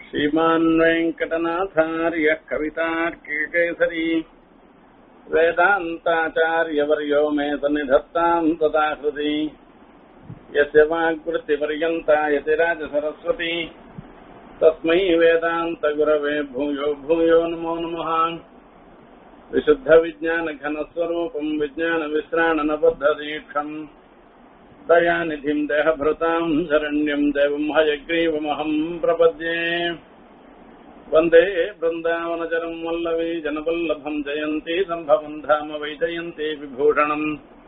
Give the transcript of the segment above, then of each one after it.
श्रीमान् वेङ्कटनाथार्यः कवितार्किकेसरी वेदान्ताचार्यवर्यो मे सन्निधत्ताम् तदा हृदि यस्य वाग्वृत्तिपर्यन्ता यतिराजसरस्वती तस्मै वेदान्तगुरवे भूयो भूयो नमो नमः विशुद्धविज्ञानघनस्वरूपम् विज्ञानविश्राणनबद्धदीक्षम् दयानिधिम् देहभृताम् शरण्यम् देवम् हयग्रीवमहम् प्रपद्ये वन्दे बृन्दावनचरम् वल्लवी जनवल्लभम् जयन्ती सम्भवम् धाम वैजयन्ती विभूषणम्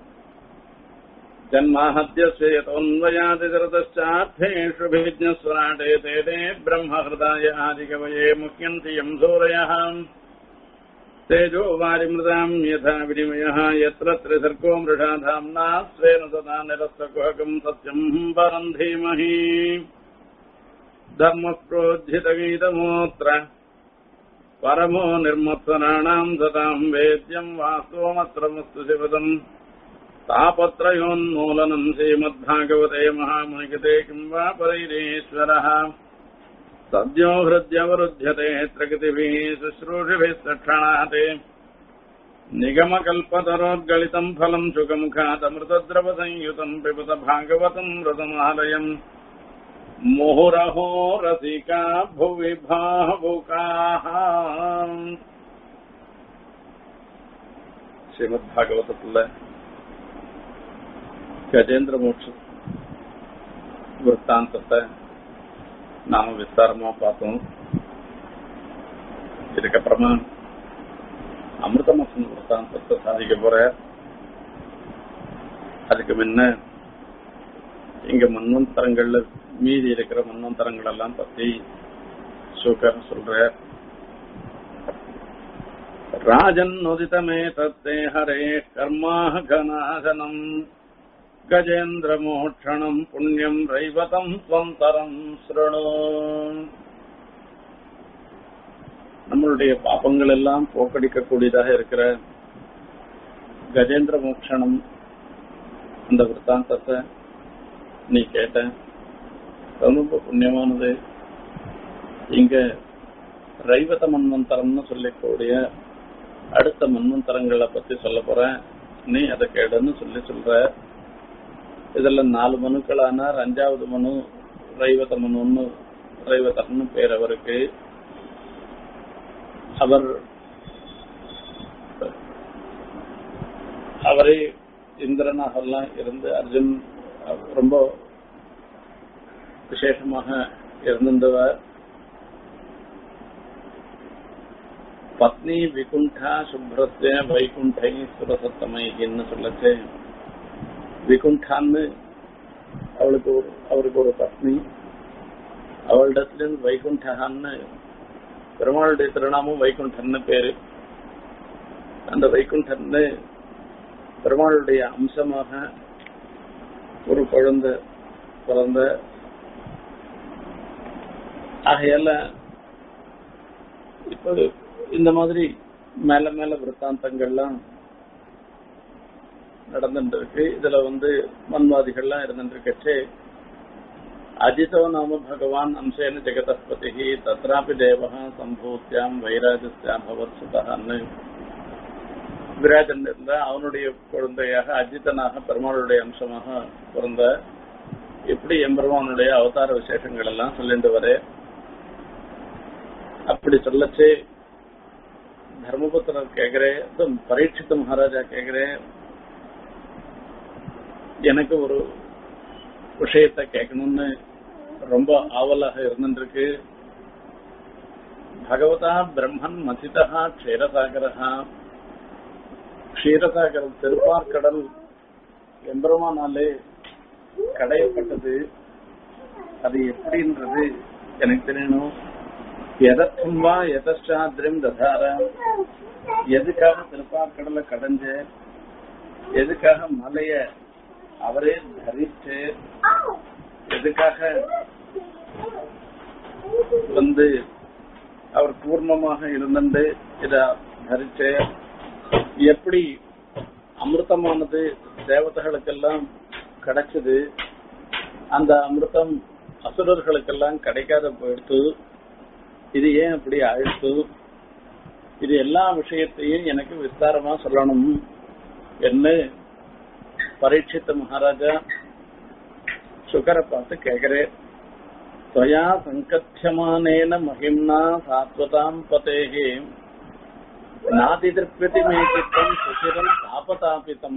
जन्माहद्यस्य यतोऽन्वयादितरतश्चार्थेषु भिज्ञस्वराटे ते ते ब्रह्महृदाय आदिकवये मुह्यन्ति यम् सूरयः तेजो वारिमृताम् यथा विनिमयः यत्र त्रिसर्गो मृषा धाम्ना स्वेन सदा निरस्तकुहकम् सत्यम् परम् धीमहि धर्मप्रोज्झितगीतमोऽत्र परमो निर्मत्सराणाम् सताम् वेद्यम् वास्तवमत्रमस्तु शिवदम् तापत्रयोन्मूलनम् श्रीमद्भागवते महामुनिकते किम् वा परैरेश्वरः सद्यो हृद्यवरुध्यते प्रकृतिभिः शुश्रूषिभिः सक्षणाते निगमकल्पतरोद्गलितम् फलम् शुकमुखादमृतद्रवसंयुतम् पिबत भागवतम् रतमालयम् मुहुरहो रसिका भुवि भावुकाः ஸ்ரீமத்பாகவதத்துல கஜேந்திர மோட்ச விற்த்தாந்தத்தை நாம விஸ்தாரமா பார்த்தோம் இதுக்கப்புறமா அமிர்தமசன் விற்த்தாந்தத்தை சாதிக்க போற அதுக்கு முன்ன இங்க மன்வந்தரங்கள்ல மீதி இருக்கிற மன்வந்தரங்கள் எல்லாம் பத்தி சுகர் சொல்ற ராஜன் நொதிதமே தத்தே ஹரே கர்மாக கநாசனம் கஜேந்திர மோட்சணம் புண்ணியம் ரைவதம் ஸ்வந்தரம் ஸ்ருணு நம்மளுடைய பாப்பங்கள் எல்லாம் போக்கடிக்கக்கூடியதாக இருக்கிற கஜேந்திர மோட்சணம் அந்த விற்த்தாந்தத்தை நீ கேட்ட ரொம்ப புண்ணியமானது இங்க ரைவத மன்வந்தரம்னு சொல்லக்கூடிய அடுத்த மன்வந்தரங்களை பத்தி சொல்ல போறேன் நீ அதை கேடுன்னு சொல்லி சொல்ற இதுல நாலு மனுக்களானார் அஞ்சாவது மனு ரைவத மனுன்னு ரைவதர்னு பேர் அவருக்கு அவர் அவரே இந்திரனாகலாம் இருந்து அர்ஜுன் ரொம்ப விசேஷமாக இருந்திருந்தவர் பத்னி விகுண்டா சுப்ரத்ய வைகுண்டை சுரசத்தமைன்னு சொல்லச்சு விகுண்டான்னு அவளுக்கு ஒரு அவருக்கு ஒரு பத்னி அவளிடத்துல இருந்து வைகுண்டகான்னு பெருமாளுடைய திருநாமம் வைகுண்டன்னு பேரு அந்த வைகுண்டன்னு பெருமாளுடைய அம்சமாக ஒரு குழந்தை பிறந்த ஆகையால இப்ப இந்த மாதிரி மேல மேல விற்த்தாந்தங்கள்லாம் நடந்துட்டு இருக்கு இதுல வந்து மன்வாதிகள்லாம் இருந்துட்டு இருக்கச்சு அஜிதோ நாம பகவான் அம்சேன ஜெகதஸ்பதி தத்ராபி தேவகா சம்பூத்தியாம் வைராஜஸ்யாம் பவர் சுதான்னு விராஜன் இருந்த அவனுடைய குழந்தையாக அஜித்தனாக பெருமாளுடைய அம்சமாக பிறந்த இப்படி எம்பெருமானுடைய அவதார விசேஷங்கள் எல்லாம் சொல்லிட்டு வரே அப்படி சொல்லச்சு தர்மபுத்திரர் கேக்குறேன் பரீட்சித்த மகாராஜா கேக்குறேன் எனக்கு ஒரு விஷயத்த கேட்கணும்னு ரொம்ப ஆவலாக இருந்துருக்கு பகவதா பிரம்மன் மசிதா க்ஷீரசாகரா க்ஷீரசாகரம் திருப்பார்கடல் எம்பெருமானாலே கடையப்பட்டது அது எப்படின்றது எனக்கு தெரியணும் எதற்கும் வா எதாத்திரம் ததார எதுக்காக திருப்பார்கடலை கடைஞ்ச எதுக்காக மலைய அவரே தரிச்சு எதுக்காக வந்து அவர் பூர்ணமாக இருந்துட்டு இத தரிச்சு எப்படி அமிர்தமானது தேவதைகளுக்கெல்லாம் கிடைச்சது அந்த அமிர்தம் அசுரர்களுக்கெல்லாம் கிடைக்காத போயிடுத்து இது ஏன் அப்படி ஆயிடுச்சு இது எல்லா விஷயத்தையும் எனக்கு விஸ்தாரமா சொல்லணும் என்று பரீட்சித்த மகாராஜா சுகரை பார்த்து கேட்கிறேன் त्वया सङ्कथ्यमानेन महिम्ना सात्वताम् पतेः नातिदृप्यति मे चित्तम् सुचिरम् तापतापितम्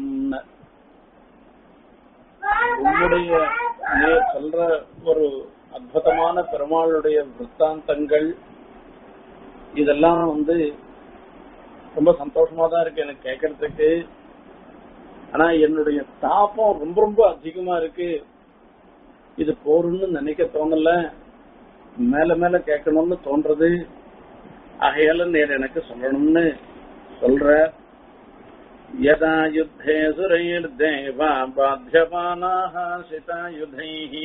உம்முடைய நீ சொல்ற ஒரு அற்புதமான பெருமாளுடைய விற்த்தாந்தங்கள் இதெல்லாம் வந்து ரொம்ப சந்தோஷமா தான் இருக்கு எனக்கு கேட்கறதுக்கு ஆனா என்னுடைய தாபம் ரொம்ப ரொம்ப அதிகமா இருக்கு இது போருன்னு நினைக்க தோணல மேல மேல கேட்கணும்னு தோன்றது ஆகையால நேர் எனக்கு சொல்லணும்னு சொல்ற யதா யுத்தே சுரைர் தேவா பாத்தியமானாக சிதாயுதைः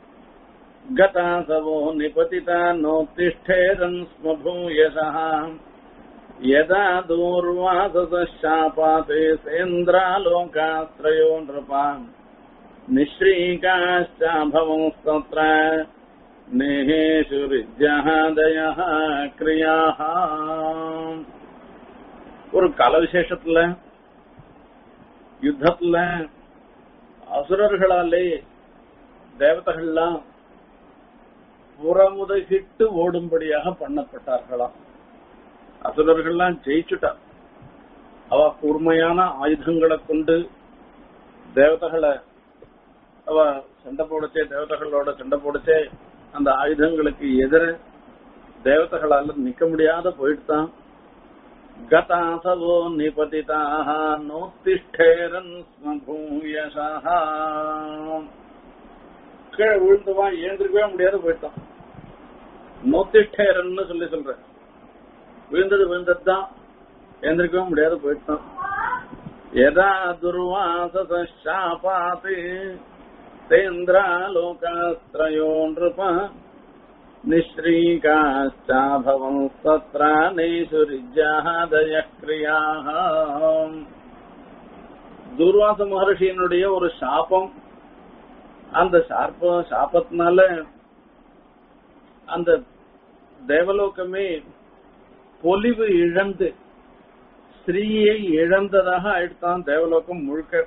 गतासवो निपतिता नोत्तिष्ठेरन् स्म भूयसः यदा दूर्वासशापाते सेन्द्रालोकाश्रयो नृपान् निःश्रीकाश्चाभवंस्तत्र नेहेषु ரிஜ்ஜாதயः கிரியாः ஒரு கால விசேஷத்துல யுத்தத்துல அசுரர்களாலே தேவதைகள்லாம் புறமுதகிட்டு ஓடும்படியாக பண்ணப்பட்டார்களாம் அசுரர்கள்லாம் ஜெயிச்சுட்டா அவ கூர்மையான ஆயுதங்களை கொண்டு தேவதைகளை அவ சண்டை போடுச்சே தேவதைகளோட சண்டை போடுச்சே அந்த ஆயுதங்களுக்கு எதிர தேவதைகளால நிக்க முடியாத போயிட்டுதான் கதாசவோ நிபதிதாக நோத்திஷ்டேரன் ஸ்மபூயசாக கீழே விழுந்துவான் ஏந்திருக்கவே முடியாத போயிட்டான் நோத்திஷ்டேரன்னு சொல்லி சொல்ற விழுந்தது விழுந்ததுதான் ஏந்திருக்கவே முடியாத போயிட்டான் यदा दुर्वासशापात् तेन्द्रालोकास्त्रयो नृप निःश्रीकाश्चाभवंस्तत्रानेषु ரிஜ்ஜாதயः கிரியாः துர்வாச மகர்ஷியினுடைய ஒரு சாபம் அந்த சாப்ப சாபத்தினால அந்த தேவலோகமே பொலிவு இழந்து ஸ்திரீயை இழந்ததாக ஆயிடுத்தான் தேவலோகம் முழுக்க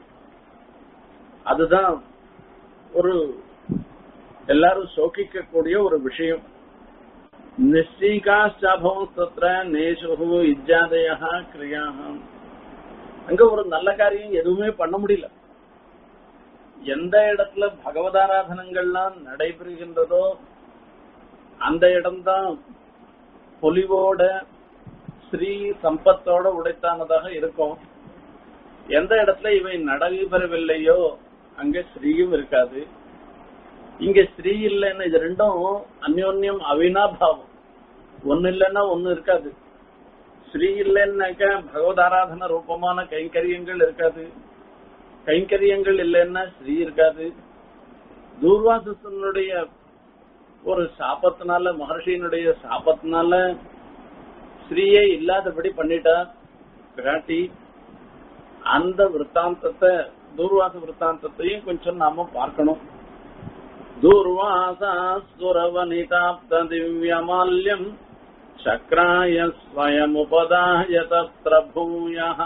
அதுதான் ஒரு எல்லாரும் சோகிக்க கூடிய ஒரு விஷயம் நிச்சயிகாஷ்டாபவம் தத்திர நேசு இஜாதயா கிரியாக அங்க ஒரு நல்ல காரியம் எதுவுமே பண்ண முடியல எந்த இடத்துல பகவதாராதனங்கள்லாம் நடைபெறுகின்றதோ அந்த இடம்தான் பொலிவோட ஸ்ரீ சம்பத்தோட உடைத்தானதாக இருக்கும் எந்த இடத்துல இவை நடைபெறவில்லையோ அங்க ஸ்ரீயும் இருக்காது இங்க ஸ்ரீ இல்லைன்னு இது ரெண்டும் அந்யோன்யம் அவினாபாவம் ஒன்னு இல்லைன்னா ஒன்னு இருக்காது ஸ்ரீ இல்லைன்னாக்க பகவத் ஆராதன ரூபமான கைங்கரியங்கள் இருக்காது கைங்கரியங்கள் இல்லைன்னா ஸ்ரீ இருக்காது தூர்வாசனுடைய ஒரு சாபத்தினால மகர்ஷியினுடைய சாபத்தினால ஸ்ரீயே இல்லாதபடி பண்ணிட்டா பிராட்டி அந்த விற்த்தாந்தத்தை தூர்வாச விற்த்தாந்தத்தையும் கொஞ்சம் நாம பார்க்கணும் தூர்வாசா சுரவனிதாப்த திவ்யமால்யம் சக்ராய ஸ்வயமுபதாய தத்ர பூயः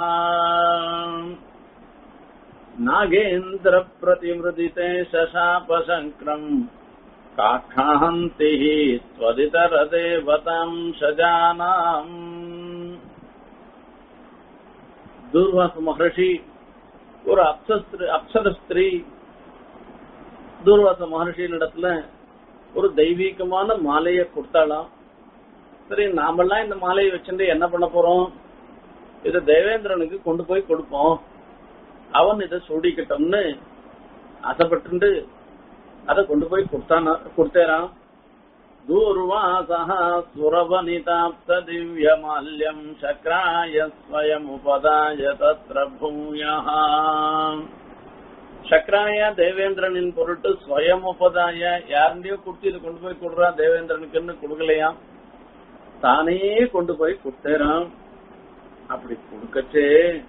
நாகேந்திர பிரதிமிருதிதே சசாபசங்கிரம் காக்காந்திः त्वदितरदेवताम् சஜானாம் தூர்வாச மகர்ஷி ஒரு அப்சஸ்திரி அப்சர ஸ்திரீ தூர்வாச மகர்ஷியினிடத்துல ஒரு தெய்வீகமான மாலையை கொடுத்தாளாம் சரி நாமெல்லாம் இந்த மாலையை வச்சுட்டு என்ன பண்ண போறோம் இதை தேவேந்திரனுக்கு கொண்டு போய் கொடுப்போம் அவன் இதை சூடிக்கிட்டோம்னு ஆசைப்பட்டு அதை கொண்டு போய் கொடுத்தானா கொடுத்தேரான் दूर्वासः सुरवनिताप्त दिव्यमाल्यम् शक्राय स्वयमुपदाय तत्र भूयः சக்கராய தேவேந்திரனின் பொருட்டு ஸ்வயம் உபதாய யாருடையோ கொடுத்து இது கொண்டு போய் கொடுறா தேவேந்திரனுக்குன்னு கொடுக்கலையாம் தானே கொண்டு போய் கொடுத்தேராம் அப்படி கொடுக்கச்சே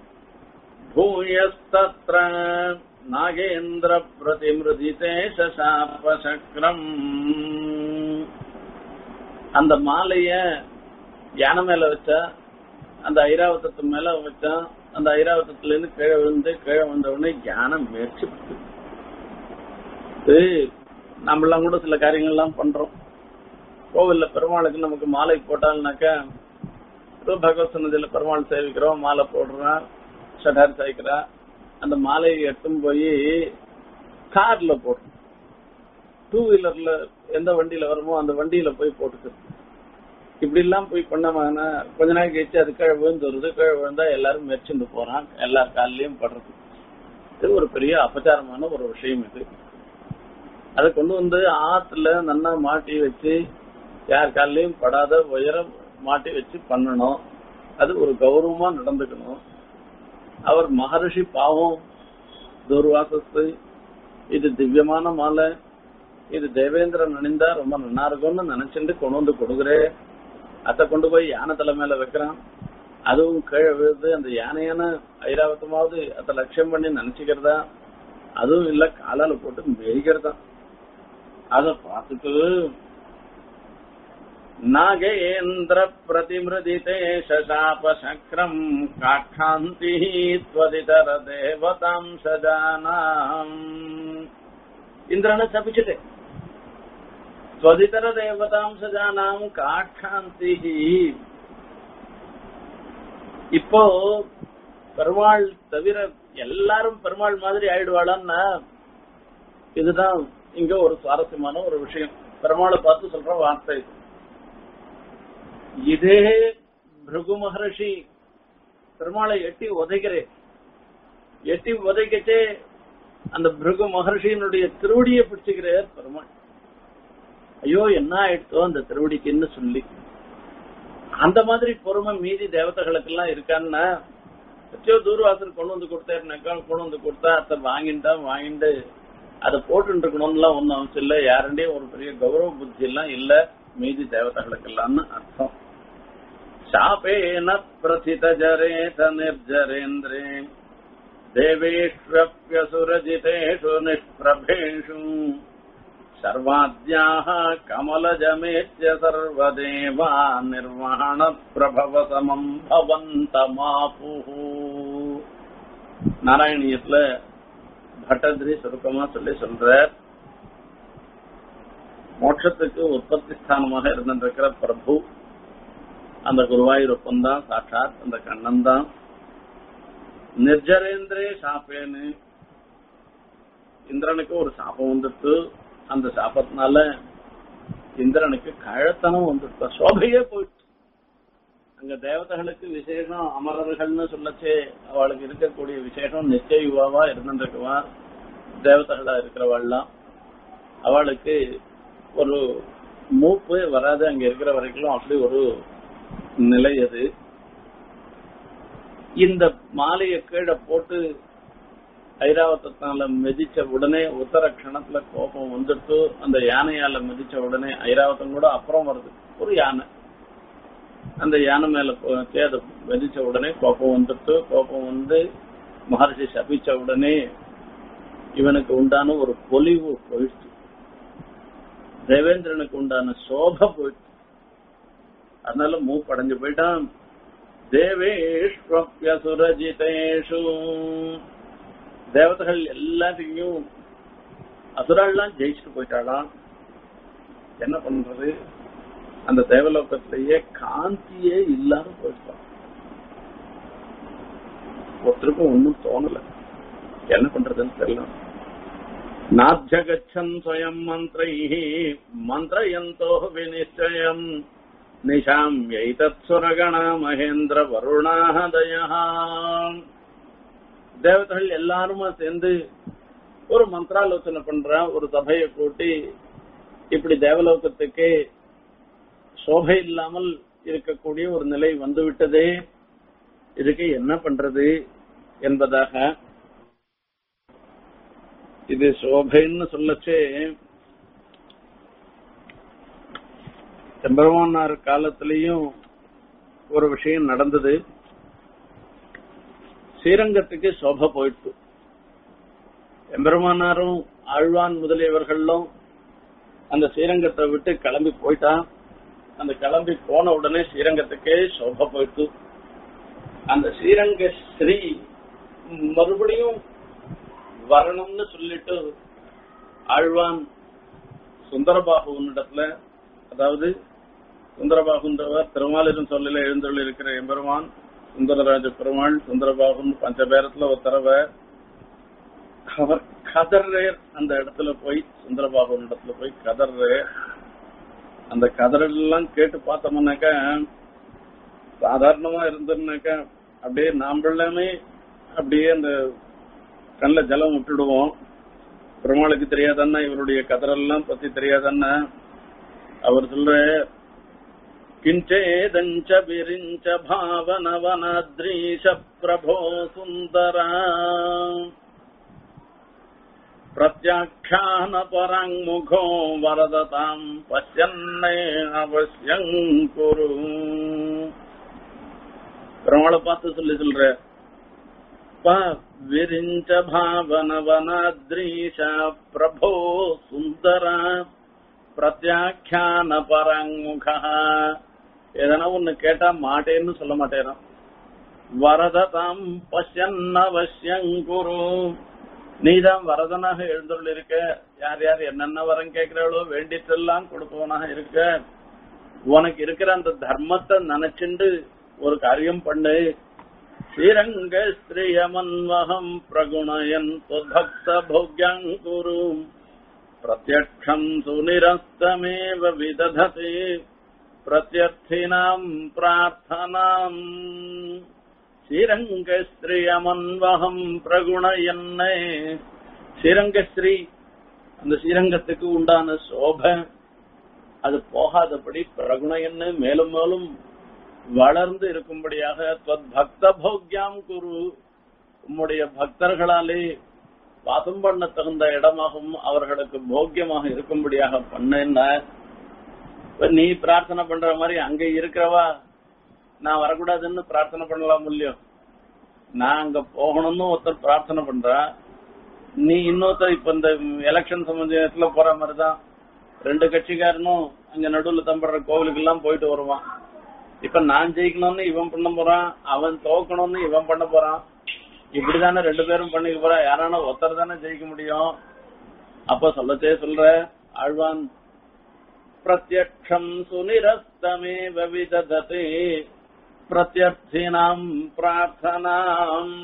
பூயஸ்தத்ர நாகேந்திர பிரதிமிருதிதே சசாபசக்ரம் அந்த மாலைய யானை மேல வச்சா அந்த ஐராவதத்து மேல வச்சா அந்த ஐராவதத்துல இருந்து கீழே விழுந்து கீழே வந்த உடனே யானை முயற்சி பண்ணுது. இது நம்மளாம் கூட சில காரியங்கள்லாம் பண்றோம் கோவில்ல பெருமாளுக்கு நமக்கு மாலை போட்டால்னாக்கா ஏதோ பகவத் சன்னதியில பெருமாள் சேவிக்கிறோம் மாலை போடுறான் ஷடார் சாய்க்கிறா அந்த மாலையை எடுத்துன்னு போய் கார்ல போடுறோம் டூ வீலர்ல எந்த வண்டியில வருமோ அந்த வண்டியில போய் போட்டுக்கிறது இப்படி எல்லாம் போய் பண்ணாமனா கொஞ்ச நாள் கழிச்சு அது கீழே விழுந்து வருது கீழே விழுந்தா எல்லாரும் மெரிச்சுட்டு போறான் எல்லார் காலிலையும் படுறது இது ஒரு பெரிய அபச்சாரமான ஒரு விஷயம் இது அதை கொண்டு வந்து ஆத்துல நன்னா மாட்டி வச்சு யார் காலிலையும் படாத உயரம் மாட்டி வச்சு பண்ணணும் அது ஒரு கௌரவமா நடந்துக்கணும் அவர் மகரிஷி பாவம் துர்வாசஸ்து இது திவ்யமான மாலை இது தேவேந்திரன் அணிந்தா ரொம்ப நல்லா இருக்கும்னு நினைச்சுட்டு கொண்டு வந்து கொடுக்குறேன் அத்தை கொண்டு போய் யானை தலை மேல வைக்கிறான் அதுவும் கீழே விழுது அந்த யானையான ஐராவத்தமாவது அத்தை லட்சியம் பண்ணி நினைச்சுக்கிறதா அதுவும் இல்ல காலால போட்டு மெரிக்கிறதா அத பார்த்துட்டு நாகேந்திர பிரதிமிருதிதே சசாப சக்கரம் காட்சாந்தி துவதிதர தேவதாம் சஜானாம் இந்திரனை தப்பிச்சுட்டு ஸ்வதிதர தேவதாம் சஜானாம் காட்சாந்தி இப்போ பெருமாள் தவிர எல்லாரும் பெருமாள் மாதிரி ஆயிடுவாளான்னா இதுதான் இங்க ஒரு சுவாரஸ்யமான ஒரு விஷயம் பெருமாளை பார்த்து சொல்ற வார்த்தை இது. இதே பிருகு மகர்ஷி பெருமாளை எட்டி உதைக்கிறேன் எட்டி உதைக்கச்சே அந்த பிருகு மகர்ஷியினுடைய திருவடியை பிடிச்சுக்கிறார் பெருமாள் ஐயோ என்ன ஆயிடுத்தோ அந்த திருவடிக்குன்னு சொல்லி அந்த மாதிரி பொறுமை மீதி தேவதைகளுக்கு எல்லாம் இருக்கான்னா எச்சோ தூர்வாசன் கொண்டு வந்து கொடுத்தாருனாக்கா கொண்டு வந்து கொடுத்தா அதை வாங்கிட்டா வாங்கிட்டு அதை போட்டு இருக்கணும்லாம் ஒன்றும் அவசியம் இல்லை யாருடையும் ஒரு பெரிய கௌரவ புத்தி எல்லாம் இல்ல மீதி தேவதைகளுக்கு எல்லாம்னு அர்த்தம் சாபேன பிரசித ஜரேத நிர்ஜரேந்திரே देवेष्वप्यसुरजितेषु निष्प्रभेषु सर्वाद्याः कमलजमेत्य सर्वदेवा निर्वाणप्रभवसमम् भवन्तमापुः நாராயணியத்துல பட்டதிரி சுருக்கமா சொல்லி சொல்றார் மோட்சத்துக்கு உற்பத்தி ஸ்தானமாக இருந்திருக்கிற பிரபு அந்த குருவாயூரப்பன் தான் சாட்சாத் அந்த கண்ணன் தான் நிர்ஜரேந்திரே சாப்பேன்னு இந்திரனுக்கு ஒரு சாபம் வந்துட்டு அந்த சாபத்தினால இந்திரனுக்கு கழத்தனம் வந்துட்டு சோபையே போயிட்டு அங்க தேவதைகளுக்கு விசேஷம் அமரர்கள்னு சொல்லச்சே அவளுக்கு இருக்கக்கூடிய விசேஷம் நிச்சய யுவாவா இருந்துருக்குவா தேவதைகளா இருக்கிறவாள்லாம் அவளுக்கு ஒரு மூப்பு வராது அங்க இருக்கிற வரைக்கும் அப்படி ஒரு நிலை அது இந்த மாலையை கீழே போட்டு ஐராவதத்தால மிதிச்ச உடனே உத்தர கணத்துல கோபம் வந்துட்டு அந்த யானையால மிதிச்ச உடனே ஐராவதம் கூட அப்புறம் வருது ஒரு யானை அந்த யானை மேல போச்சு அதை மிதிச்ச உடனே கோபம் வந்துட்டு கோபம் வந்து மகர்ஷி சபிச்ச உடனே இவனுக்கு உண்டான ஒரு பொலிவு போயிடுச்சு தேவேந்திரனுக்கு உண்டான சோபை போயிடுச்சு அதனால மூப்படைஞ்சு போயிட்டான் தேவேஷ்வப்யசுரஜிதேஷு தேவதைகள் எல்லாத்தையும் அசுராள்லாம் ஜெயிச்சுட்டு போயிட்டாளாம் என்ன பண்றது அந்த தேவலோகத்திலேயே காந்தியே இல்லாம போயிட்டான் ஒருத்தருக்கும் ஒன்னும் தோணல என்ன பண்றதுன்னு தெரியல நாத்தியகச்சன் ஸ்வயம் மந்திரை மந்திரயந்தோ விநிச்சயம் நிஷாம் எய்தத் சுரகண மகேந்திர வருணாதய தேவதைகள் எல்லாருமா சேர்ந்து ஒரு மந்திராலோசனை பண்றா ஒரு சபையை கூட்டி இப்படி தேவலோகத்துக்கு சோபை இல்லாமல் இருக்கக்கூடிய ஒரு நிலை வந்துவிட்டதே இதுக்கு என்ன பண்றது என்பதாக இது சோபைன்னு சொல்லச்சே செம்பெருமானார் காலத்திலையும் ஒரு விஷயம் நடந்தது ஸ்ரீரங்கத்துக்கு சோபை போயிட்டு அந்த கிளம்பி போன உடனே ஸ்ரீரங்கத்துக்கே சோப போயிட்டு அந்த ஸ்ரீரங்க ஸ்ரீ மறுபடியும் வரணும்னு சொல்லிட்டு ஆழ்வான் சுந்தரபாகுவனிடத்துல அதாவது சுந்தரபாகுன்றவர் திருமாலிரும் சொல்லில எழுந்துள்ள இருக்கிற எம்பெருமான் சுந்தரராஜ பெருமாள் சுந்தரபாகுன் பஞ்ச பேரத்துல ஒரு தடவை அவர் கதர்றேர் அந்த இடத்துல போய் சுந்தரபாகுவன் இடத்துல போய் கதர்றேர் அந்த கதறெல்லாம் கேட்டு பார்த்தோம்னாக்க சாதாரணமா இருந்தோம்னாக்க அப்படியே நாம்பளாமே அப்படியே அந்த கண்ணில் ஜலம் விட்டுடுவோம் பெருமாளுக்கு தெரியாதன்னா இவருடைய கதறெல்லாம் பத்தி தெரியாதன்னா அவர் சொல்ற கிஞ்சேதஞ்ச விரிஞ்ச பாவனவனத்ரீஷ பிரபோ சுந்தரா பிரத்யாख्यान பரங்முகோ வரததாம் பசியன்னே அவசியம் குரு பெருமாளை பார்த்து சொல்லி சொல்ற ப விரிஞ்ச பாவனவனத்ரீஷ பிரபோ சுந்தரா பிரத்யாख्यान பரங்முகா எதனா ஒண்ணு கேட்டா மாட்டேன்னு சொல்ல மாட்டேறான் வரததாம் பசியன்னவசியம் குரு நீதான் வரதனாக எழுந்துள்ள இருக்க யார் யார் என்னென்ன வரம் கேட்கிறாளோ வேண்டிட்டெல்லாம் கொடுப்பவனாக இருக்க உனக்கு இருக்கிற அந்த தர்மத்தை நினைச்சுண்டு ஒரு காரியம் பண்ணு ஸ்ரீரங்க ஸ்ரீயமன்வகம் பிரகுணயன் பக்த போக்யங்குரு பிரத்யக்ஷம் சுனிரஸ்தமேவ விதததே பிரத்யர்த்தினாம் பிரார்த்தனாம் ஸ்ரீரங்கஸ்ரீயமன்வகம் பிரகுணயன்னே ஸ்ரீரங்கஸ்ரீ அந்த ஸ்ரீரங்கத்துக்கு உண்டான சோபை அது போகாதபடி பிரகுணயன்னு மேலும் மேலும் வளர்ந்து இருக்கும்படியாக பக்த போக்யாம் குரு உம்முடைய பக்தர்களாலே வாசம் பண்ண தகுந்த இடமாகவும் அவர்களுக்கு போக்கியமாக இருக்கும்படியாக பண்ணேன்னா நீ பிரார்த்தனை பண்ற மாதிரி அங்க இருக்கிறவா நான் வரக்கூடாதுன்னு பிரார்த்தனை பண்ணலாம் இல்லையோ நான் அங்க போகணும்னு ஒருத்தர் பிரார்த்தனை பண்றா நீ இன்னொருத்தர் இப்ப இந்த எலெக்ஷன் சம்பந்தத்துல போற மாதிரிதான் ரெண்டு கட்சிக்காரனும் அங்க நடுவுல தம்படுற கோவிலுக்கு எல்லாம் போயிட்டு வருவான் இப்ப நான் ஜெயிக்கணும்னு இவன் பண்ண போறான் அவன் தோக்கணும்னு இவன் பண்ண போறான் இப்படிதானே ரெண்டு பேரும் பண்ணிக்க போறா யாரான ஒருத்தர் தானே ஜெயிக்க முடியும் அப்ப சொல்லச்சே சொல்ற ஆழ்வான் பிரத்யக்ஷம் சுனிரஸ்தமேவ விதததே பிரத்யர்த்தினாம் பிரார்த்தனாம்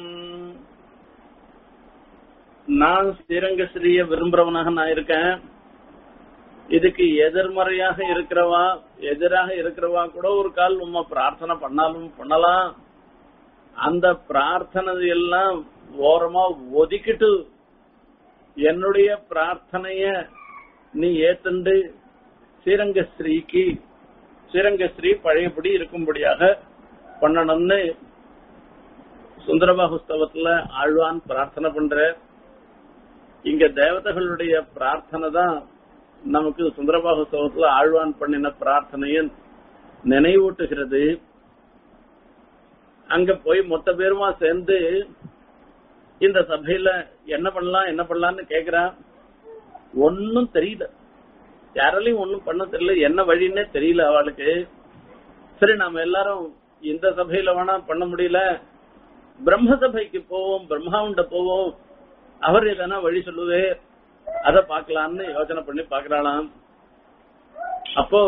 நான் ஸ்ரீரங்கஸ்ரீய விரும்புறவனாக நான் இருக்கேன் இதுக்கு எதிர்மறையாக இருக்கிறவா எதிராக இருக்கிறவா கூட ஒரு கால் உண்மை பிரார்த்தனை பண்ணாலும் பண்ணலாம் அந்த பிரார்த்தனை எல்லாம் ஓரமா ஒதுக்கிட்டு என்னுடைய பிரார்த்தனைய நீ ஏத்துண்டு ஸ்ரீரங்கஸ்ரீக்கு ஸ்ரீரங்கஸ்ரீ பழையபடி இருக்கும்படியாக பண்ணணும்னு சுந்தரபாகுஸ்தவத்துல ஆழ்வான் பிரார்த்தனை பண்ற இங்க தேவதைகளுடைய பிரார்த்தனை தான் நமக்கு சுந்தரபாகுஸ்தவத்துல ஆழ்வான் பண்ணின பிரார்த்தனையை நினைவூட்டுகிறது அங்க போய் மொத்த பேருமா சேர்ந்து இந்த சபையில என்ன பண்ணலாம் என்ன பண்ணலாம்னு கேக்குறான் ஒன்னும் தெரியல யாராலையும் ஒன்னும் பண்ண தெரியல என்ன வழின்னே தெரியல அவளுக்கு சரி நாம எல்லாரும் இந்த சபையில வேணா பண்ண முடியல பிரம்ம சபைக்கு போவோம் பிரம்மாவுண்ட போவோம் அவர் எதனா வழி சொல்லுவே அத பாக்கலாம்னு யோசனை பண்ணி பாக்குறாளாம் அப்போ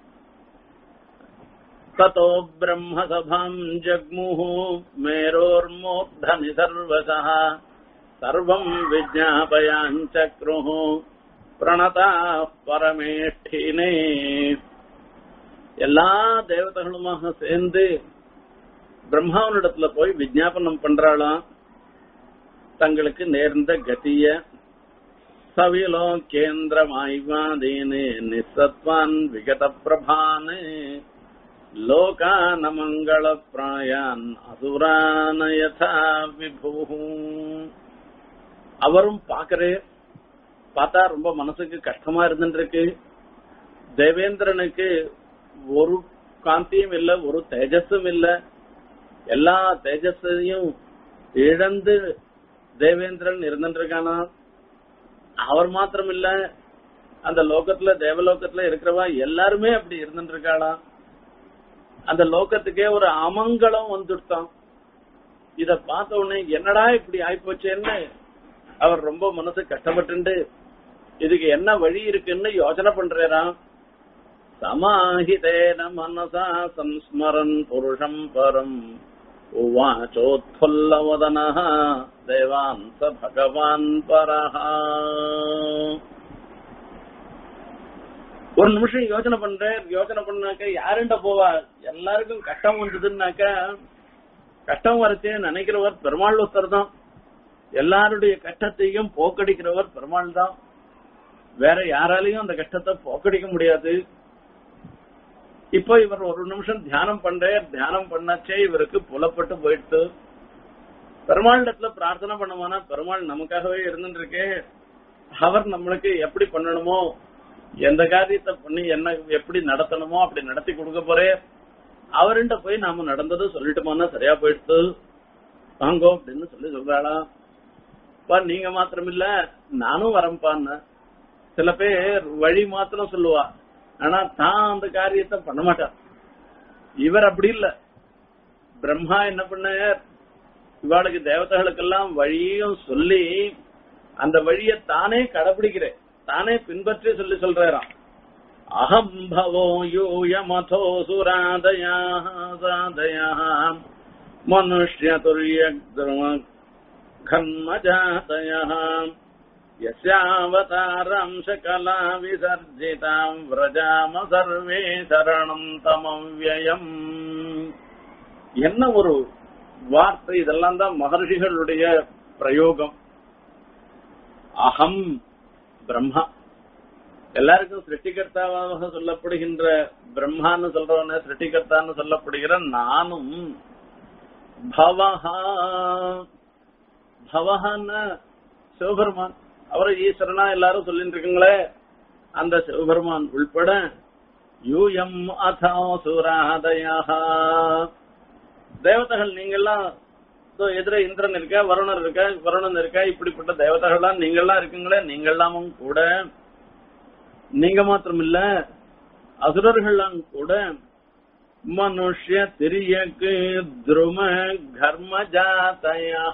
ततो ब्रह्मसभाम् जग्मुः मेरोर्मूर्धनि सर्वशः सर्वम् विज्ञापयाञ्चक्रुः பிரணதாः பரமேஷ்டினே எல்லா தேவதைகளுமாக சேர்ந்து பிரம்மாவனிடத்துல போய் விஜாபனம் பண்றாளாம் தங்களுக்கு நேர்ந்த கதிய சவிலோகேந்திரமாய்வாதீனே நிசத்வான் விகத பிரபானே லோகான மங்கள பிராயான் அசுரான யதா விபூ அவரும் பாக்குறே பார்த்தா ரொம்ப மனசுக்கு கஷ்டமா இருந்துருக்கு தேவேந்திரனுக்கு ஒரு காந்தியும் இல்ல ஒரு தேஜஸும் இல்ல எல்லா தேஜஸையும் இழந்து தேவேந்திரன் இருந்துருக்கானா அவர் மாத்திரம் இல்ல அந்த லோகத்துல தேவலோகத்துல இருக்கிறவா எல்லாருமே அப்படி இருந்துட்டு இருக்காளாம் அந்த லோகத்துக்கே ஒரு அமங்கலம் வந்துட்டான் இத பார்த்த உடனே என்னடா இப்படி ஆயிப்போச்சேன்னு அவர் ரொம்ப மனசு கஷ்டப்பட்டு இதுக்கு என்ன வழி இருக்குன்னு யோசனை பண்றாராம் சமாஹிதேன மனசா சம்ஸ்மரன் புருஷம் பரம் உவாச்சோத்புல்லவதன தேவான் ச பகவான் பரஹா ஒரு நிமிஷம் யோசனை பண்றேன் யோசனை பண்ணாக்க யாருண்ட போவா எல்லாருக்கும் கஷ்டம் வந்ததுன்னாக்க கஷ்டம் வரச்சே நினைக்கிறவர் பெருமாள் ஒருத்தர் தான் எல்லாருடைய கஷ்டத்தையும் போக்கடிக்கிறவர் பெருமாள் தான் வேற யாராலையும் அந்த கஷ்டத்தை போக்கடிக்க முடியாது இப்போ இவர் ஒரு நிமிஷம் தியானம் பண்ற தியானம் பண்ணச்சே இவருக்கு புலப்பட்டு போயிட்டு பெருமாளிடத்துல பிரார்த்தனை பண்ணுவானா பெருமாள் நமக்காகவே இருந்துட்டு இருக்கே அவர் நம்மளுக்கு எப்படி பண்ணணுமோ எந்த காரியத்தை பண்ணி என்ன எப்படி நடத்தணுமோ அப்படி நடத்தி கொடுக்க போறே அவர்கிட்ட போய் நாம நடந்ததை சொல்லிட்டோம்னா சரியா போயிடுத்து வாங்கோ அப்படின்னு சொல்லி சொல்றாளா பா நீங்க மாத்திரம் இல்ல நானும் வரேன்பான்னு சில பேர் வழி மாத்திரம் சொல்லுவா ஆனா தான் அந்த காரியத்தை பண்ண மாட்டார் இவர் அப்படி இல்ல பிரம்மா என்ன பண்ண இவாளுக்கு தேவதைகளுக்கெல்லாம் வழியும் சொல்லி அந்த வழியை தானே கடைபிடிக்கிறேன் தானே பின்பற்றி சொல்லி சொல்றாராம் அகம் பவோ யூயமதோ சுராதயா சாதயா மனுஷ்ய துரிய கர்மஜாதயா யஸ்யாவதாரம் சகலா விசர்ஜிதாம் விரஜாம சர்வே சரணம் தமவ்யயம் என்ன ஒரு வார்த்தை இதெல்லாம் தான் மகர்ஷிகளுடைய பிரயோகம் அகம் பிரம்மா எல்லாருக்கும் சிருஷ்டிகர்த்தாவாக சொல்லப்படுகின்ற பிரம்மான்னு சொல்றவன சிருஷ்டிகர்த்தான்னு சொல்லப்படுகிற நானும் பவஹா பவஹான்னு சிவபெருமான் அவரை ஈஸ்வரனா எல்லாரும் சொல்லிட்டு இருக்கீங்களே அந்த சிவபெருமான் உள்பட யூயம் அதோ சுராதயா தேவதைகள் நீங்கெல்லாம் இதோ எதிர இந்திரன் இருக்க வருணர் இருக்க வருணன் இருக்க இப்படிப்பட்ட தேவதைகள்லாம் நீங்கெல்லாம் இருக்கீங்களே நீங்கெல்லாமும் கூட நீங்க மாத்திரம் இல்ல அசுரர்கள்லாம் கூட மனுஷ்ய திரியக்கு துரும கர்ம ஜாத்தயா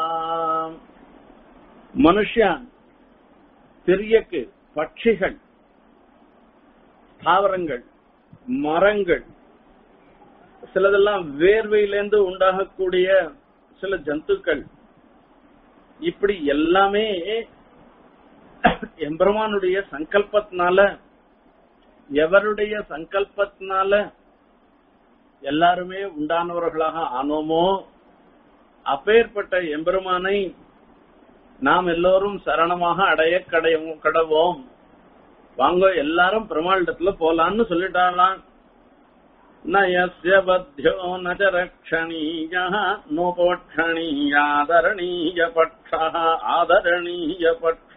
மனுஷன் திரியக்கு பட்சிகள் தாவரங்கள் மரங்கள் சிலதெல்லாம் வேர்வையிலேருந்து உண்டாகக்கூடிய சில ஜந்துக்கள் இப்படி எல்லாமே எம்பெருமானுடைய சங்கல்பத்தினால எவருடைய சங்கல்பத்தினால எல்லாருமே உண்டானவர்களாக ஆனோமோ அப்பேற்பட்ட எம்பெருமானை நாம் எல்லோரும் சரணமாக அடைய கடையும் கடவோம் வாங்க எல்லாரும் பெருமாளிடத்துல போலான்னு சொல்லிட்டாலாம் நயஸ்ய பத்யோ நச்ச ரக்ஷணீய நோபோட்சணீயாதரணீய பட்ச ஆதரணீய பட்ச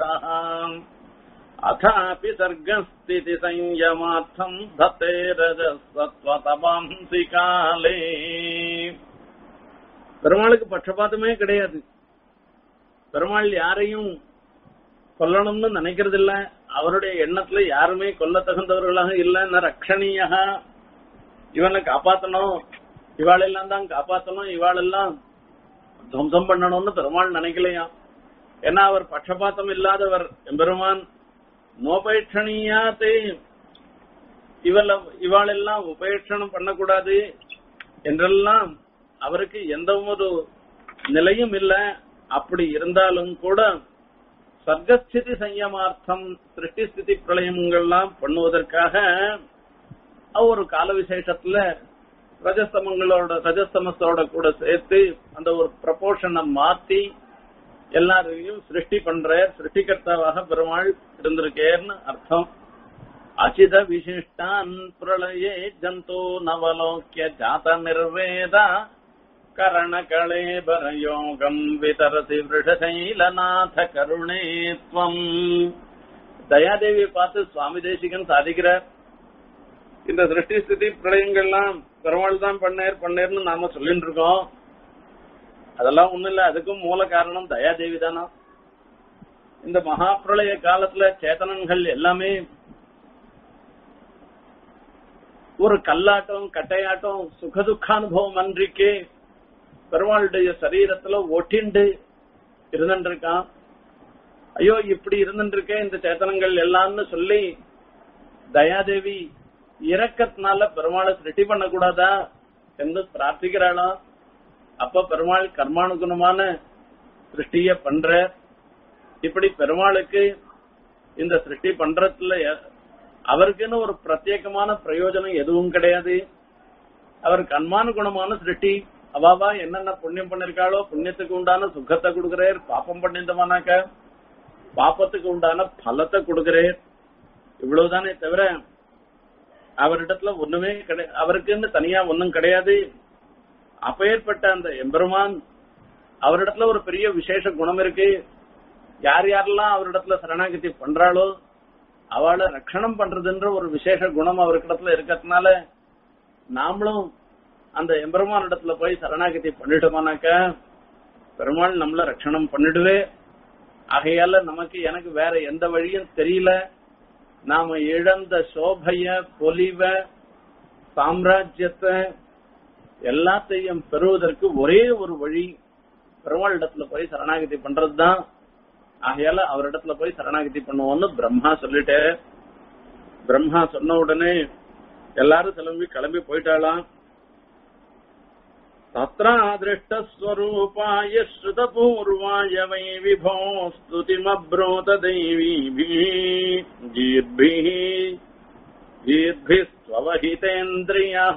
அதாபி சர்க்கஸ்திதி சம்யமார்த்தம் தத்தே ரஜசத்வதமாம்சி காலே பெருமாளுக்கு பட்சபாதமே கிடையாது பெருமாள் யாரையும் கொல்லணும்னு நினைக்கிறது இல்ல அவருடைய எண்ணத்துல யாருமே கொல்ல தகுந்தவர்களாக இல்ல ரக்ஷணியா இவனை காப்பாத்தணும் இவாளெல்லாம் தான் காப்பாத்தணும் இவாளெல்லாம் துவம்சம் பண்ணணும்னு பெருமாள் நினைக்கலையாம் ஏன்னா அவர் பட்சபாத்தம் இல்லாதவர் எம்பெருமான் நோபேட்சணியாத்தே இவள இவாளெல்லாம் உபேட்சணம் பண்ணக்கூடாது என்றெல்லாம் அவருக்கு எந்த ஒரு நிலையும் இல்ல அப்படி இருந்தாலும் கூட சர்க்கஸ்திதி சயமார்த்தம் சிருஷ்டி ஸ்திதி பிரளயங்கள்லாம் பண்ணுவதற்காக ஒரு கால விசேஷத்துல ரஜஸ்தமங்களோட ரஜஸ்தமத்தோட கூட சேர்த்து அந்த ஒரு ப்ரப்போர்ஷனை மாத்தி எல்லாரையும் சிருஷ்டி பண்ற சிருஷ்டிகர்த்தாவாக பெருமாள் இருந்திருக்கேன்னு அர்த்தம் அச்சித விசிஷ்டான் பிரளயே ஜந்தோ நவலோக்கிய ஜாத நிர்வேதா கரண களேபர யோகம் விதரசி விருஷசைலநாத கருணே துவம் தயாதேவியை பார்த்து சுவாமி தேசிகன் சாதிக்கிறார் இந்த சிருஷ்டி ஸ்திதி பிரளயங்கள்லாம் பெருமாள் தான் பண்ணேர் பண்ணேர்னு நாம சொல்லிட்டு இருக்கோம் அதெல்லாம் ஒண்ணும் இல்ல அதுக்கும் மூல காரணம் தயாதேவி தானா இந்த மகாபிரளய காலத்துல சேத்தனங்கள் எல்லாமே ஒரு கல்லாட்டம் கட்டையாட்டம் சுகதுக்கானுபவம் அன்றிக்கே பெருமாளுடைய சரீரத்துல ஒட்டிண்டு இருந்துருக்கான் ஐயோ இப்படி இருந்துருக்கே இந்த சேத்தனங்கள் எல்லாம்னு சொல்லி தயாதேவி இரக்கத்தினால பெருமாளை சிருஷ்டி பண்ணக்கூடாதா என்று பிரார்த்திக்கிறாளாம் அப்ப பெருமாள் கர்மானுகுணமான சிருஷ்டிய பண்ற இப்படி பெருமாளுக்கு இந்த சிருஷ்டி பண்றதுல அவருக்குன்னு ஒரு பிரத்யேகமான பிரயோஜனம் எதுவும் கிடையாது அவர் கர்மானுகுணமான சிருஷ்டி அவாவா என்னென்ன புண்ணியம் பண்ணிருக்காளோ புண்ணியத்துக்கு உண்டான சுகத்தை கொடுக்கிறார் பாப்பம் பண்ணிருந்தமானாக்க பாப்பத்துக்கு உண்டான பலத்தை கொடுக்கிறேன் இவ்வளவுதானே தவிர அவரிடத்துல ஒண்ணுமே கிடையாது அவருக்குன்னு தனியா ஒண்ணும் கிடையாது அப்பேற்பட்ட அந்த எம்பெருமான் அவரிடத்துல ஒரு பெரிய விசேஷ குணம் இருக்கு யார் யாரெல்லாம் அவரிடத்துல சரணாகதி பண்றாளோ அவளை ரட்சணம் பண்றதுன்ற ஒரு விசேஷ குணம் அவர்கிடத்துல இருக்கிறதுனால நாமளும் அந்த எம்பெருமான் இடத்துல போய் சரணாகதி பண்ணிட்டோமானாக்க பெருமாள் நம்மள ரட்சணம் பண்ணிடுவே ஆகையால நமக்கு எனக்கு வேற எந்த வழியும் தெரியல நாம இழந்த சோபைய பொலிவ சாம்ராஜ்யத்தை எல்லாத்தையும் பெறுவதற்கு ஒரே ஒரு வழி பெருமாள் இடத்துல போய் சரணாகதி பண்றதுதான் ஆகையால அவரிடத்துல போய் சரணாகதி பண்ணுவோம்னு பிரம்மா சொல்லிட்டு பிரம்மா சொன்ன உடனே எல்லாரும் கிளம்பி கிளம்பி போயிட்டாளாம் तत्रादृष्टस्वरूपाय श्रुतपूर्वाय वै विभो स्तुतिमब्रोत दैवीभिः गीर्भिः गीर्भिस्त्ववहितेन्द्रियः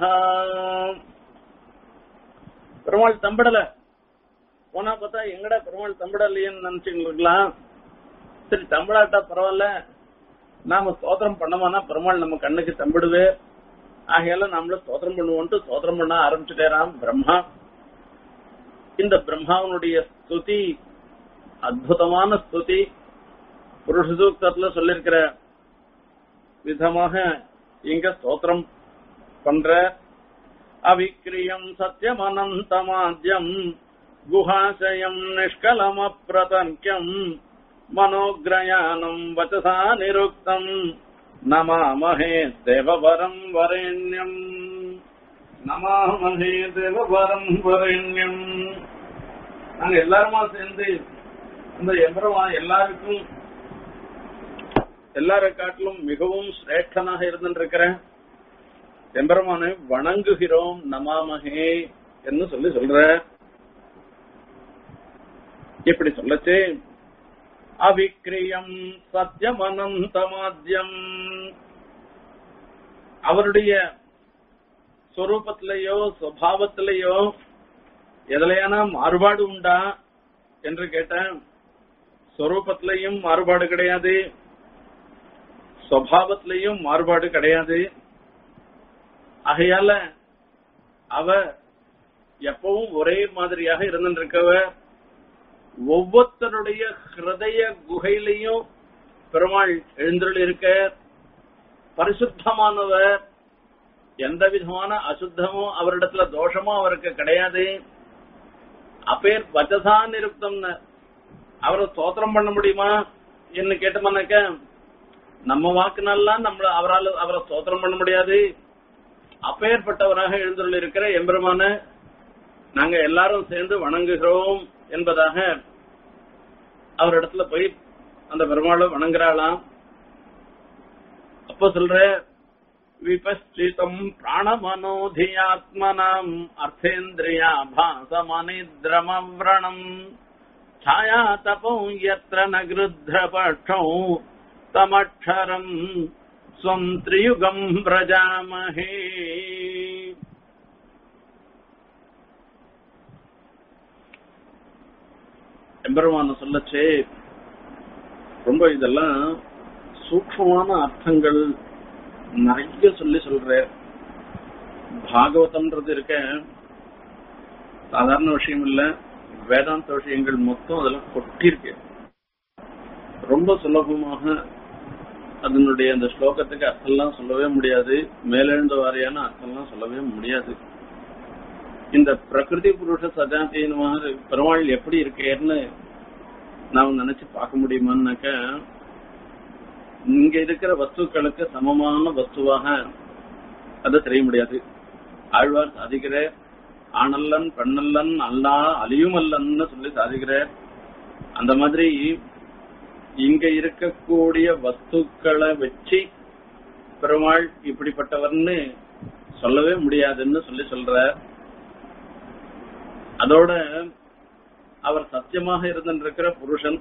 பெருமாள் தம்பிடல போனா பார்த்தா எங்கடா பெருமாள் தம்பிடலையேன்னு நினைச்சுங்களா சரி தம்பிடாட்டா பரவாயில்ல நாம ஸ்தோத்திரம் பண்ணோம்னா பெருமாள் நம்ம கண்ணுக்கு தம்பிடுவே ஆகையால நாமளும் ஸ்தோத்திரம் பண்ணுவோம்ட்டு ஸ்தோத்திரம் பண்ண ஆரம்பிச்சுட்டேராம் பிரம்மா இந்த பிரம்மாவனுடைய ஸ்துதி அற்புதமான ஸ்துதி புருஷ சூக்தத்துல சொல்லிருக்கிற விதமாக இங்க ஸ்தோத்திரம் பண்ற அவிக்கிரியம் சத்தியம் அனந்தமாத்யம் குஹாசயம் நிஷ்கலம் அப்பிரதங்கியம் மனோகிரயானம் வச்சசா நிருக்தம் நமாமஹே தேவவரம் வரேண்யம் நமாமஹே தேவவரம் வரேண்யம் நாங்க எல்லாருமா சேர்ந்து இந்த எம்பரமா எல்லாருக்கும் எல்லாரை காட்டிலும் மிகவும் சிரேஷ்டனாக இருந்திருக்கிறேன் எம்பெருமானை வணங்குகிறோம் நமாமகே என்று சொல்லி சொல்ற இப்படி சொல்லச்சே அவிக்கிரியம் சத்தியம் அனந்தமாத்தியம் அவருடைய சொரூபத்திலேயோ சுவாவத்திலேயோ எதுலையான மாறுபாடு உண்டா என்று கேட்டேன் சொரூபத்திலையும் மாறுபாடு கிடையாது சுவாவத்திலையும் மாறுபாடு கிடையாது ஆகையால அவ எப்பவும் ஒரே மாதிரியாக இருந்திருக்கவ ஒவ்வொருத்தருடைய ஹிருதய குகையிலையும் பெருமாள் எழுந்தருள் இருக்க பரிசுத்தமானவர் எந்த விதமான அசுத்தமும் அவரிடத்துல தோஷமும் அவருக்கு கிடையாது அப்பேர் வச்சசா நிருப்தம்னு அவரை ஸ்தோத்திரம் பண்ண முடியுமா என்ன கேட்டோம்னாக்க நம்ம வாக்குனாலாம் நம்மள அவரால் அவரை ஸ்தோத்திரம் பண்ண முடியாது அப்பேற்பட்டவராக எழுந்துள்ள இருக்கிற எம்பெருமான நாங்க எல்லாரும் சேர்ந்து வணங்குகிறோம் என்பதாக அவரிடத்துல போய் அந்த பெருமாளை வணங்குறாளாம் அப்ப சொல்ற விபஸ்டிதம் பிராணமனோதியாத்மனாம் அர்த்தேந்திரியா பாசமனித்ரமவ்ரணம் छाया तपो यत्र न गृध्रपक्षौ तमक्षरम् स्वम् त्रियुगम् व्रजामहे எம்பெருமான சொல்லச்சே ரொம்ப இதெல்லாம் சூக்மமான அர்த்தங்கள் நிறைய சொல்லி சொல்ற பாகவதம்ன்றது இருக்க சாதாரண விஷயம் இல்ல வேதாந்த விஷயங்கள் மொத்தம் அதெல்லாம் கொட்டிருக்கு ரொம்ப சுலபமாக அதனுடைய அந்த ஸ்லோகத்துக்கு அர்த்தம்லாம் சொல்லவே முடியாது மேலெழுந்த வாரியான அர்த்தம்லாம் சொல்லவே முடியாது இந்த பிரகிருதி புருஷ சஜாத்தியனமாக பெருமாள் எப்படி இருக்கேன்னு நாம் நினைச்சு பார்க்க முடியுமான்னாக்க இங்க இருக்கிற வஸ்துக்களுக்கு சமமான வஸ்துவாக அது தெரிய முடியாது ஆழ்வார் சாதிக்கிற ஆணல்லன் பெண்ணல்லன் அல்லா அலியுமல்லன்னு சொல்லி சாதிக்கிற அந்த மாதிரி இங்க இருக்கக்கூடிய வஸ்துக்களை வச்சு பெருமாள் இப்படிப்பட்டவர்னு சொல்லவே முடியாதுன்னு சொல்லி சொல்ற அதோட அவர் சத்தியமாக இருந்திருக்கிற புருஷன்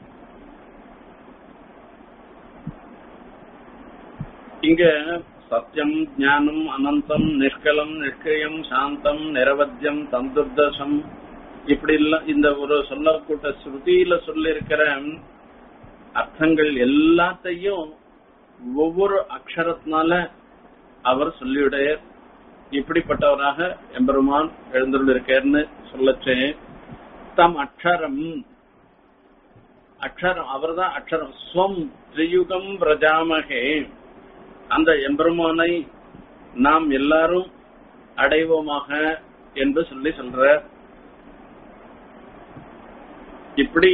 இங்க சத்தியம் ஞானம் அனந்தம் நிஷ்கலம் நிஷ்கிரியம் சாந்தம் நிரவத்தியம் தந்துர்தசம் இப்படி எல்லாம் இந்த ஒரு சொல்லக்கூட்ட ஸ்ருதியில சொல்லியிருக்கிற அர்த்தங்கள் எல்லாத்தையும் ஒவ்வொரு அக்ஷரத்தினால அவர் சொல்லியுடைய இப்படிப்பட்டவராக எம்பெருமான் எழுந்துள்ளிருக்கேன்னு சொல்லச்சே தம் அக்ஷரம் அக்ஷரம் அவர்தான் அக்ஷரம் ஸ்வம் திரியுகம் பிரஜாமகே அந்த எம்பெருமானை நாம் எல்லாரும் அடைவோமாக என்று சொல்லி சொல்ற இப்படி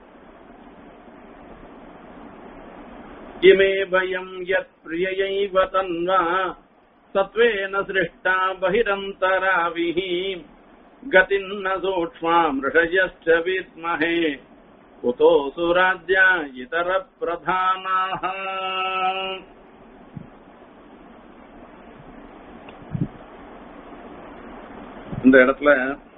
இமே பயம் யத் பிரியைவ தன்வா சத்வேன சிருஷ்டா பகிரந்தராவிः गतिन्न सूक्ष्माम् ऋषयश्च विद्महे कुतो सुराज्या इतरप्रधानाः இந்த இடத்துல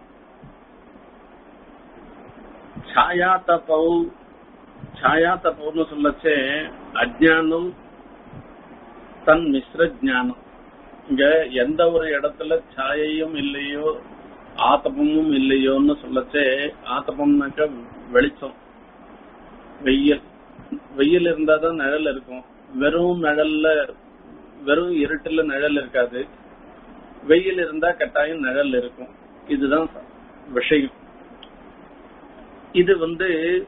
ಛಾಯಾ தபௌ ಛಾಯಾ தபௌன்னு சொல்லச்சே அஜ்ஞானம் தன் மிஸ்ர ஜானம் இங்க எந்த ஒரு இடத்துல சாயையும் இல்லையோ ஆத்தபமும் இல்லையோன்னு சொல்லச்சே ஆத்தபம்னாக்க வெளிச்சம் வெயில் வெயில் இருந்தாதான் நிழல் இருக்கும் வெறும் நிழல்ல வெறும் இருட்டுல நிழல் இருக்காது வெயில் இருந்தா கட்டாயம் நிழல் இருக்கும் இதுதான் விஷயம் இது வந்து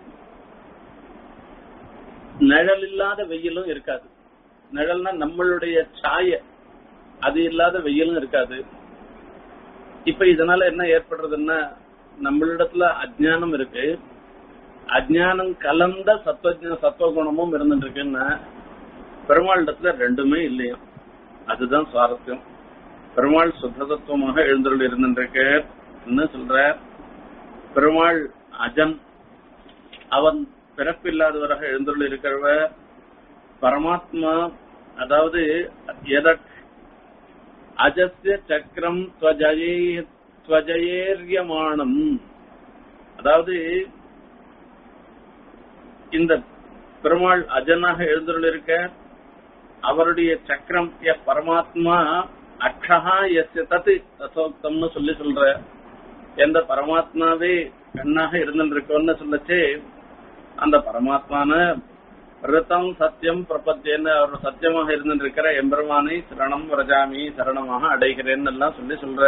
நிழல் இல்லாத வெயிலும் இருக்காது நிழல்னா நம்மளுடைய சாய அது இல்லாத வெயிலும் இருக்காது இப்ப இதனால என்ன ஏற்படுறதுன்னா நம்மளிடத்துல அஜ்ஞானம் இருக்கு அஜ்ஞானம் கலந்த சத்துவ சத்துவகுணமும் இருந்துட்டு இருக்குன்னா பெருமாளிடத்துல ரெண்டுமே இல்லையா அதுதான் சுவாரஸ்யம் பெருமாள் சுத்த தத்துவமாக எழுந்தருள் இருந்துருக்கு என்ன சொல்ற பெருமாள் அஜன் அவன் பிறப்பில்லாதவராக எழுந்துள்ள இருக்கிறவ பரமாத்மா அதாவது எதக் அஜஸ்ய சக்கரம் துவஜயேரியமானம் அதாவது இந்த பெருமாள் அஜனாக எழுந்துள்ள இருக்க அவருடைய சக்கரம் எ பரமாத்மா அக்ஷஹா எஸ்ய தத்து தசோக்தம்னு சொல்லி சொல்ற எந்த பரமாத்மாவே கண்ணாக இருந்துருக்கோன்னு சொல்லச்சு அந்த பரமாத்மான ரிதம் சத்தியம் பிரபத்தியன்னு அவர் சத்தியமாக இருந்திருக்கிற எம்பெருமானை சரணம் ரஜாமி சரணமாக அடைகிறேன்னு எல்லாம் சொல்லி சொல்ற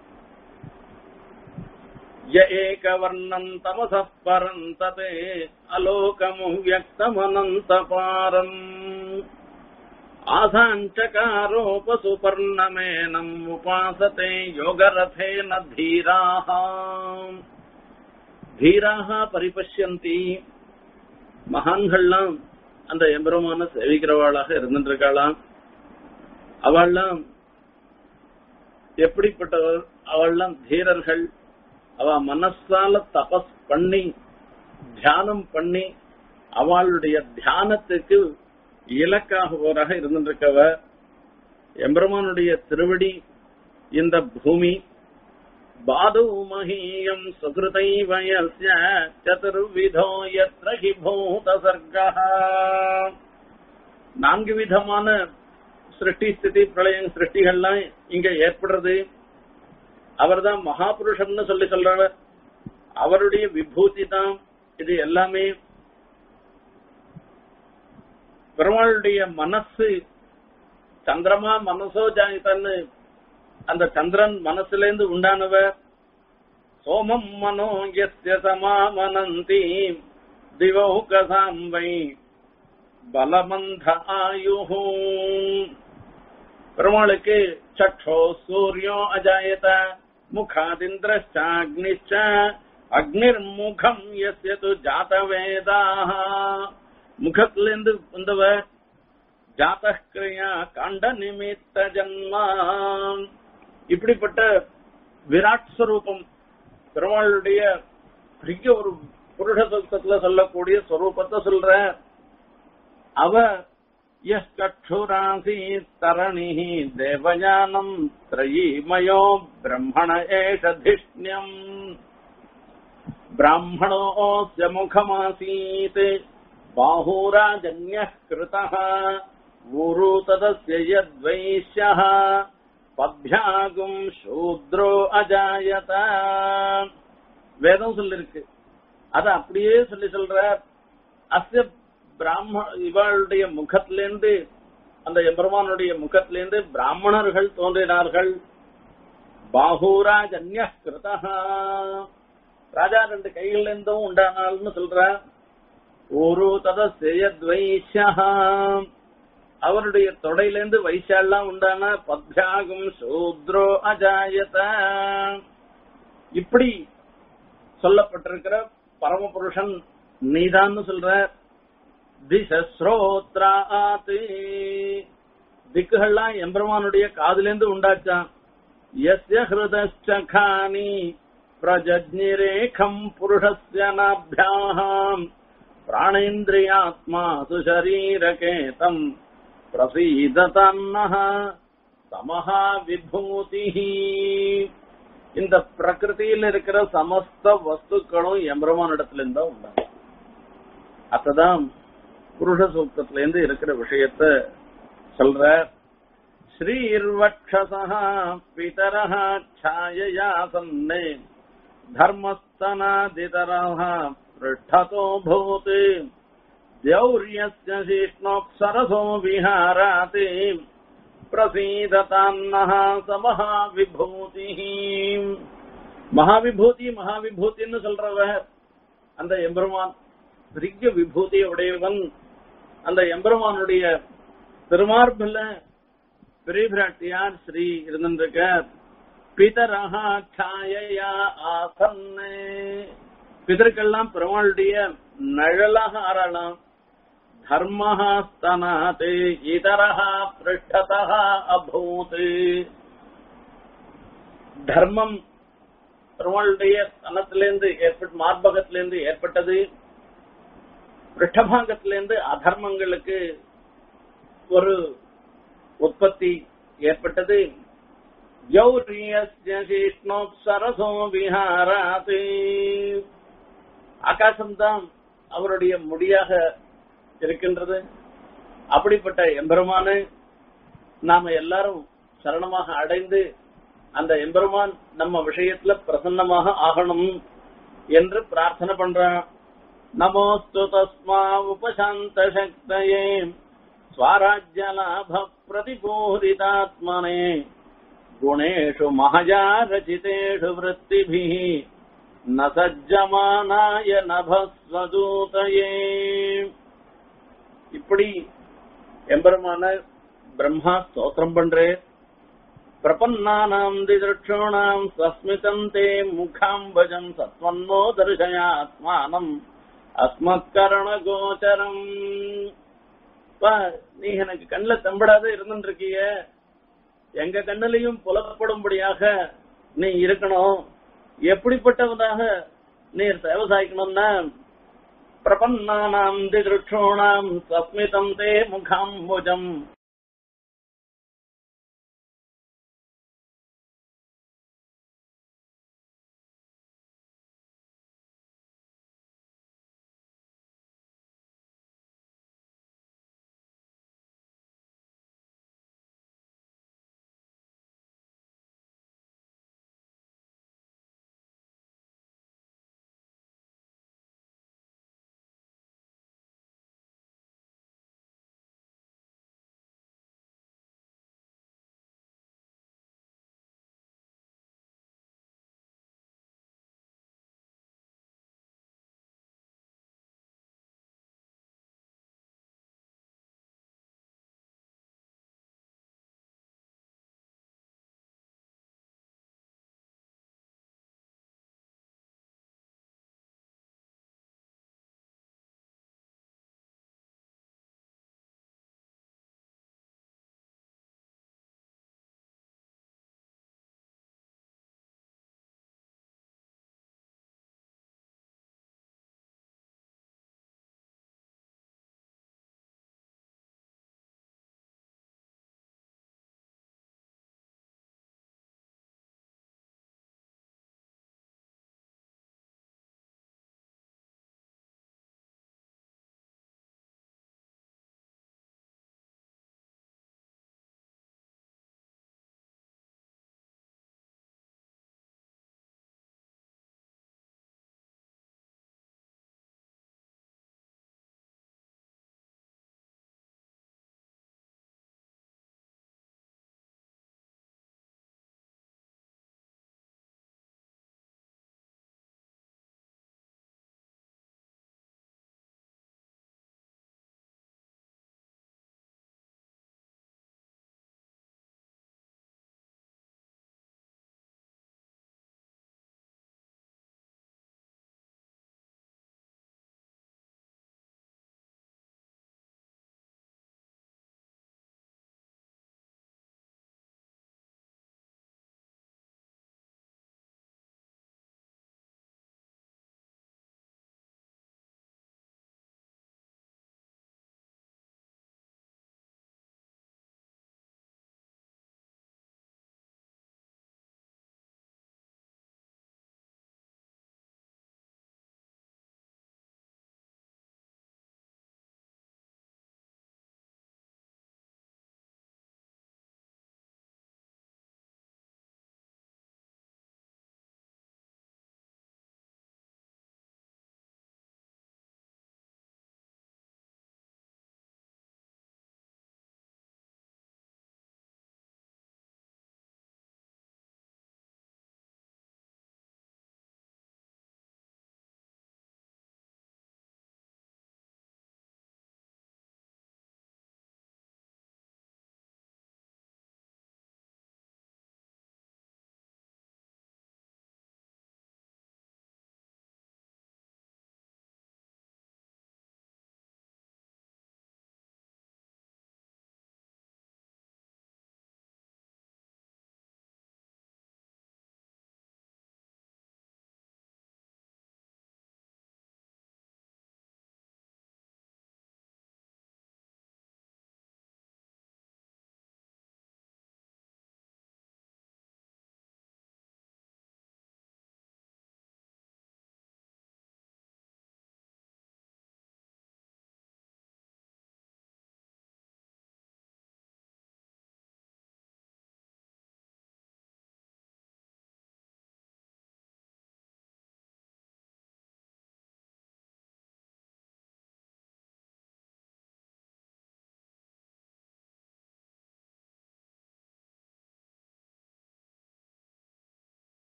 ய ஏகவர்ணம் தமச பரம் ததே அலோகமு வியக்தமனந்த பாரம் ஆசாஞ்சகாரோபசுபர்ணமேனம் உபாசத்தை யோகரதேன தீராக தீராக பரிபஷ்யந்தி மகான்கள்லாம் அந்த எம்பெருமான சேவிக்கிறவாளாக இருந்துருக்காளாம் அவள்லாம் எப்படிப்பட்டவர் அவள்லாம் தீரர்கள் அவ மனசால தபஸ் பண்ணி தியானம் பண்ணி அவளுடைய தியானத்துக்கு இலக்காகுவோராக இருந்துருக்கவ எம்பெருமானுடைய திருவடி இந்த பூமி பாது மகீயம் சுகிருதை வயசிய சதுர்விதோ எத்திர ஹி பூத சர்க்கா நான்கு விதமான சிருஷ்டி ஸ்திதி பிரளயம் சிருஷ்டிகள்லாம் இங்க ஏற்படுறது அவர்தான் மகாபுருஷன்னு சொல்லி சொல்றவர் அவருடைய விபூதி தான் இது எல்லாமே பெருமாளுடைய மனசு சந்திரமா மனசோ ஜாயித்தன்னு அந்த சந்திரன் மனசுலேருந்து உண்டானவர் சோமம் மனோ எஸ்ய சமாமனந்தி திவௌகசாம்பை பலமந்த ஆயுஹூ பெருமாளுக்கு சற்றோ சூரியோ அஜாயத முகாதிந்திரஷ்டாக்னிச்ச அக்னிர்முகம் எஸ்ய து ஜாதவேதாக முகத்திலிருந்து வந்தவர் ஜாதகிரியா கண்ட நிமித்த ஜன்மா இப்படிப்பட்ட விராட் ஸ்வரூபம் பெருமாளுடைய பெரிய ஒரு புருஷ சுத்தத்துல சொல்லக்கூடிய ஸ்வரூபத்தை சொல்ற அவ எஸ் கட்டுராசி தரணி தேவஞானம் திரயீமயோ பிரம்மண ஏஷதிஷ்ணியம் ब्राह्मणोऽस्य मुखमासीत् बाहुराजन्यः कृतः ऊरु तदस्य यद्वैश्यः பத்யாகும் சூத்ரோ அஜாயத வேதம் சொல்லிருக்கு அத அப்படியே சொல்லி சொல்ற அஸ்ய பிராம இவளுடைய முகத்திலேருந்து அந்த எம்பெருமானுடைய முகத்திலேருந்து பிராமணர்கள் தோன்றினார்கள் பாகூராஜ் அந்நிய கிருதா ராஜா ரெண்டு கைகள்ல இருந்தும் உண்டானால்னு சொல்ற ஒரு ததஸ்யத்வைஷ்யா அவருடைய தொடையிலிருந்து வைஷாலாம் உண்டான பத்யாகும் சூத்ரோ அஜாயத இப்படி சொல்லப்பட்டிருக்கிற பரமபுருஷன் நீதான்னு சொல்ற திசஸ்ரோத்ராத் திக்குகள்லாம் எம்பெருமானுடைய காதிலிருந்து உண்டாச்சான் எஸ்ய ஹிருதச்சகானி பிரஜஜ்னிரேகம் புருஷஸ்ய நாபியாம் பிராணேந்திரியாத்மா சுஷரீரகேதம் பிரசீததன்னः சமஹா விபூதி இந்த பிரகிருதியில் இருக்கிற சமஸ்த வஸ்துக்களும் எம்பெருமானிடத்துல இருந்தா உண்டாகும் அத்ததான் புருஷ சூக்தத்துல இருந்து இருக்கிற விஷயத்த சொல்ற ஸ்ரீர்வக்ஷசா பிதரः छायया सन्ने धर्मस्तनादितरः पृष्ठतो भूत् द्यौर्यस्य शीष्णोऽप्सरसो विहारात् பிரசீததான்னஹ சமஹா விபூதி மகாவிபூதி மகாவிபூதின்னு சொல்றவ அந்த எம்பெருமான் பெரிய விபூதி உடையவன் அந்த எம்பெருமானுடைய திருமார்பில் பெரிய பிராட்டியார் ஸ்ரீ இருந்திருக்க பிதரஹா சாயையா ஆசன்னு பிதற்கெல்லாம் பெருமாளுடைய நிழலாக ஆறலாம் தர்மஹா ஸ்தனாத் இதரஹா பிருஷ்டதः அபூத் தர்மம் பெருமாளுடைய ஸ்தனத்திலிருந்து ஏற்பட்டு மார்பகத்திலிருந்து ஏற்பட்டது பிருஷ்டபாகத்திலிருந்து அதர்மங்களுக்கு ஒரு உற்பத்தி ஏற்பட்டது சரசோ விஹாராத் ஆகாசம்தான் அவருடைய முடியாக இருக்கின்றது அப்படிப்பட்ட எம்பெருமானு நாம எல்லாரும் சரணமாக அடைந்து அந்த எம்பெருமான் நம்ம விஷயத்துல பிரசன்னமாக ஆகணும் என்று பிரார்த்தனை பண்றான் நமோஸ்து தஸ்மா உபசாந்த சக்தயே ஸ்வராஜ்யலாப பிரதிபூரிதாத்மனே குணேஷு மகஜா ரச்சிதேஷு விற்த்திபிः ந சஜ்ஜமானாய நபஸ்வதூதயே இப்படி எம்பெருமான பிரம்மா ஸ்தோத்திரம் பண்றே பிரபன்னானாம் திதிருட்சோணாம் சஸ்மிதம் தே முகாம்பஜம் சத்வன்னோ தர்சயாத்மானம் அஸ்மத்கரண கோச்சரம் நீ எனக்கு கண்ணில் தம்படாத இருந்துட்டு இருக்கிய எங்க கண்ணிலையும் புலப்படும்படியாக நீ இருக்கணும் எப்படிப்பட்டவனாக நீர் சேவை சாய்க்கணும்னா பிரபன்னானாம் திதிருட்சோணாம் சஸ்மிதம் தே முகாம்புஜம்